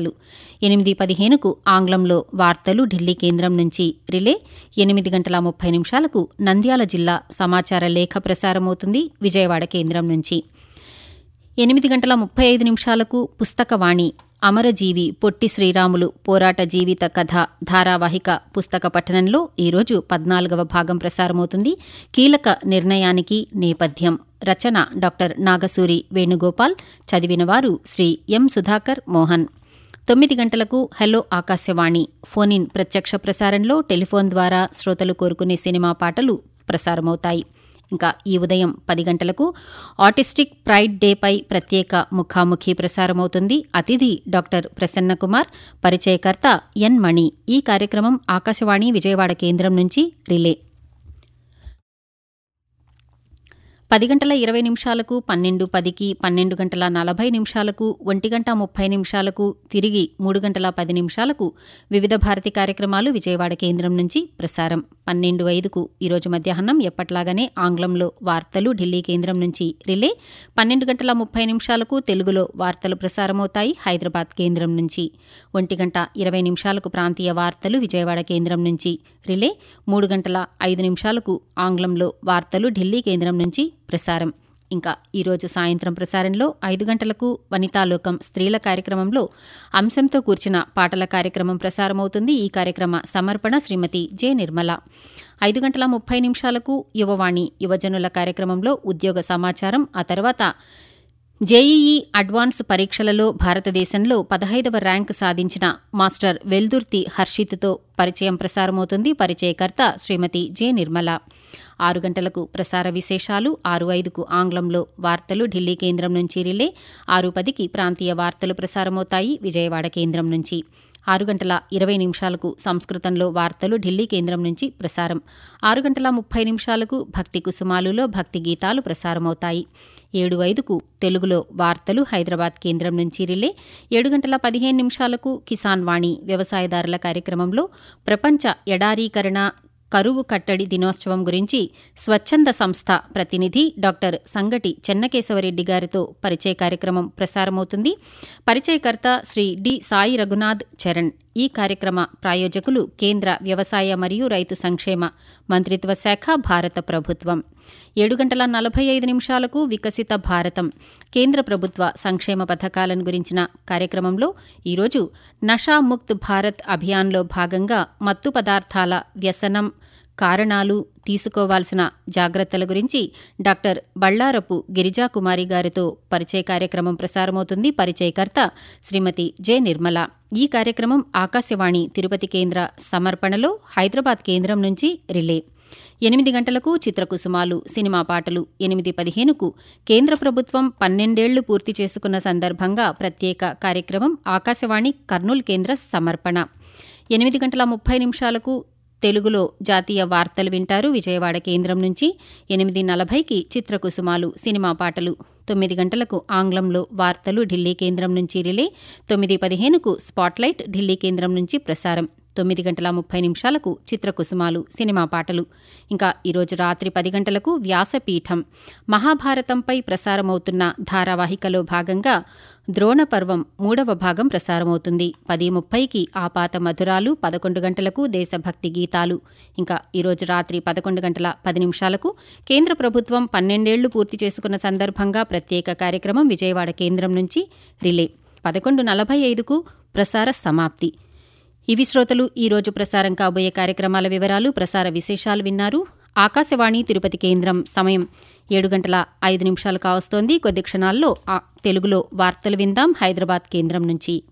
పాటలు ఎనిమిది పదిహేనుకు ఆంగ్లంలో వార్తలు ఢిల్లీ కేంద్రం నుంచి రిలే ఎనిమిది గంటల ముప్పై నిమిషాలకు నంద్యాల జిల్లా సమాచార లేఖ ప్రసారమవుతుంది విజయవాడ కేంద్రం నుంచి ఎనిమిది గంటల ముప్పై ఐదు నిమిషాలకు పుస్తకవాణి అమరజీవి పొట్టి శ్రీరాములు పోరాట జీవిత కథ ధారావాహిక పుస్తక పఠనంలో ఈరోజు పద్నాలుగవ భాగం ప్రసారమవుతుంది కీలక నిర్ణయానికి నేపథ్యం రచన డాక్టర్ నాగసూరి వేణుగోపాల్ చదివినవారు శ్రీ ఎం సుధాకర్ మోహన్ తొమ్మిది గంటలకు హలో ఆకాశవాణి ఫోన్ ఇన్ ప్రత్యక్ష ప్రసారంలో టెలిఫోన్ ద్వారా శ్రోతలు కోరుకునే సినిమా పాటలు ప్రసారమవుతాయి ఇంకా ఈ ఉదయం పది గంటలకు ఆటిస్టిక్ ప్రైడ్ డేపై ప్రత్యేక ముఖాముఖి ప్రసారమవుతుంది అతిథి డాక్టర్ ప్రసన్న కుమార్ పరిచయకర్త ఎన్ మణి ఈ కార్యక్రమం ఆకాశవాణి విజయవాడ కేంద్రం నుంచి రిలే పది గంటల ఇరవై నిమిషాలకు పన్నెండు పదికి పన్నెండు గంటల నలభై నిమిషాలకు ఒంటి గంట ముప్పై నిమిషాలకు తిరిగి మూడు గంటల పది నిమిషాలకు వివిధ భారతి కార్యక్రమాలు విజయవాడ కేంద్రం నుంచి ప్రసారం పన్నెండు ఐదుకు ఈరోజు మధ్యాహ్నం ఎప్పట్లాగానే ఆంగ్లంలో వార్తలు ఢిల్లీ కేంద్రం నుంచి రిలే పన్నెండు గంటల ముప్పై నిమిషాలకు తెలుగులో వార్తలు ప్రసారమవుతాయి హైదరాబాద్ కేంద్రం నుంచి ఒంటి గంట ఇరవై నిమిషాలకు ప్రాంతీయ వార్తలు విజయవాడ కేంద్రం నుంచి రిలే మూడు గంటల ఐదు నిమిషాలకు ఆంగ్లంలో వార్తలు ఢిల్లీ కేంద్రం నుంచి ప్రసారం ఇంకా ఈరోజు సాయంత్రం ప్రసారంలో ఐదు గంటలకు వనితాలోకం స్త్రీల కార్యక్రమంలో అంశంతో కూర్చిన పాటల కార్యక్రమం ప్రసారమవుతుంది ఈ కార్యక్రమ సమర్పణ శ్రీమతి జె నిర్మల ఐదు గంటల ముప్పై నిమిషాలకు యువవాణి యువజనుల కార్యక్రమంలో ఉద్యోగ సమాచారం ఆ తర్వాత జేఈఈ అడ్వాన్స్ పరీక్షలలో భారతదేశంలో పదహైదవ ర్యాంకు సాధించిన మాస్టర్ వెల్దుర్తి హర్షిత్తో పరిచయం ప్రసారమవుతుంది పరిచయకర్త శ్రీమతి జె నిర్మల ఆరు గంటలకు ప్రసార విశేషాలు ఆరు ఐదుకు ఆంగ్లంలో వార్తలు ఢిల్లీ కేంద్రం నుంచి రిలే ఆరు పదికి ప్రాంతీయ వార్తలు ప్రసారమవుతాయి విజయవాడ కేంద్రం నుంచి ఆరు గంటల ఇరవై నిమిషాలకు సంస్కృతంలో వార్తలు ఢిల్లీ కేంద్రం నుంచి ప్రసారం ఆరు గంటల ముప్పై నిమిషాలకు భక్తి కుసుమాలులో భక్తి గీతాలు ప్రసారమవుతాయి ఏడు ఐదుకు తెలుగులో వార్తలు హైదరాబాద్ కేంద్రం నుంచి రిలే ఏడు గంటల పదిహేను నిమిషాలకు కిసాన్ వాణి వ్యవసాయదారుల కార్యక్రమంలో ప్రపంచ ఎడారీకరణ కరువు కట్టడి దినోత్సవం గురించి స్వచ్ఛంద సంస్థ ప్రతినిధి డాక్టర్ సంగటి చెన్నకేశవరెడ్డి గారితో పరిచయ కార్యక్రమం ప్రసారమవుతుంది పరిచయకర్త శ్రీ డి సాయి రఘునాథ్ చరణ్ ఈ కార్యక్రమ ప్రాయోజకులు కేంద్ర వ్యవసాయ మరియు రైతు సంక్షేమ మంత్రిత్వ శాఖ భారత ప్రభుత్వం ఏడు గంటల నలభై ఐదు నిమిషాలకు వికసిత భారతం కేంద్ర ప్రభుత్వ సంక్షేమ పథకాలను గురించిన కార్యక్రమంలో ఈరోజు నషా ముక్త్ భారత్ అభియాన్లో భాగంగా మత్తు పదార్థాల వ్యసనం కారణాలు తీసుకోవాల్సిన జాగ్రత్తల గురించి డాక్టర్ బళ్లారపు గిరిజాకుమారి గారితో పరిచయ కార్యక్రమం ప్రసారమవుతుంది పరిచయకర్త శ్రీమతి జె నిర్మల ఈ కార్యక్రమం ఆకాశవాణి తిరుపతి కేంద్ర సమర్పణలో హైదరాబాద్ కేంద్రం నుంచి రిలే ఎనిమిది గంటలకు చిత్రకుసుమాలు సినిమా పాటలు ఎనిమిది పదిహేనుకు కేంద్ర ప్రభుత్వం పన్నెండేళ్లు పూర్తి చేసుకున్న సందర్భంగా ప్రత్యేక కార్యక్రమం ఆకాశవాణి కర్నూలు కేంద్ర సమర్పణ ఎనిమిది గంటల ముప్పై నిమిషాలకు తెలుగులో జాతీయ వార్తలు వింటారు విజయవాడ కేంద్రం నుంచి ఎనిమిది నలభైకి చిత్రకుసుమాలు సినిమా పాటలు తొమ్మిది గంటలకు ఆంగ్లంలో వార్తలు ఢిల్లీ కేంద్రం నుంచి రిలే తొమ్మిది పదిహేనుకు స్పాట్లైట్ ఢిల్లీ కేంద్రం నుంచి ప్రసారం తొమ్మిది గంటల ముప్పై నిమిషాలకు చిత్రకుసుమాలు సినిమా పాటలు ఇంకా ఈరోజు రాత్రి పది గంటలకు వ్యాసపీఠం మహాభారతంపై ప్రసారమవుతున్న ధారావాహికలో భాగంగా ద్రోణపర్వం మూడవ భాగం ప్రసారమవుతుంది పది ముప్పైకి ఆపాత మధురాలు పదకొండు గంటలకు దేశభక్తి గీతాలు ఇంకా ఈరోజు రాత్రి పదకొండు గంటల పది నిమిషాలకు కేంద్ర ప్రభుత్వం పన్నెండేళ్లు పూర్తి చేసుకున్న సందర్భంగా ప్రత్యేక కార్యక్రమం విజయవాడ కేంద్రం నుంచి రిలే పదకొండు నలభై ఐదుకు ప్రసార సమాప్తి ఇవి శ్రోతలు ఈ రోజు ప్రసారం కాబోయే కార్యక్రమాల వివరాలు ప్రసార విశేషాలు విన్నారు ఆకాశవాణి తిరుపతి కేంద్రం సమయం ఏడు గంటల ఐదు నిమిషాలు కావస్తోంది కొద్ది క్షణాల్లో తెలుగులో వార్తలు విందాం హైదరాబాద్ కేంద్రం నుంచి